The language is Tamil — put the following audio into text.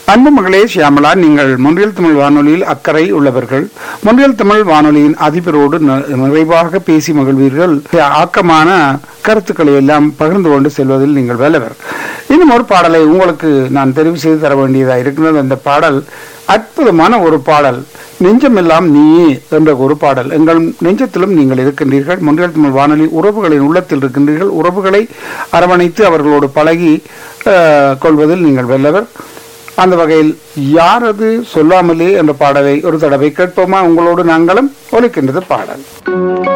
அன்பு மகளே சியாமலா நீங்கள் முன்றியல் தமிழ் வானொலியில் அக்கறை உள்ளவர்கள் முன்றியல் தமிழ் வானொலியின் அதிபரோடு ந- நிறைவாக பேசி மகிழ்வீர்கள் ஆக்கமான கருத்துக்களை எல்லாம் பகிர்ந்து கொண்டு செல்வதில் நீங்கள் வல்லவர் இன்னும் ஒரு பாடலை உங்களுக்கு நான் தெரிவு செய்து தர வேண்டியதாக இருக்கிறது அந்த பாடல் அற்புதமான ஒரு பாடல் நெஞ்சமெல்லாம் நீயே என்ற ஒரு பாடல் எங்கள் நெஞ்சத்திலும் நீங்கள் இருக்கின்றீர்கள் முன்றியல் தமிழ் வானொலி உறவுகளின் உள்ளத்தில் இருக்கின்றீர்கள் உறவுகளை அரவணைத்து அவர்களோடு பழகி அஹ், கொள்வதில் நீங்கள் வல்லவர் அந்த வகையில் யாரது சொல்லாமலே என்ற பாடலை ஒரு தடவை கேட்போமா உங்களோடு நாங்களும் ஒலிக்கின்றது பாடல்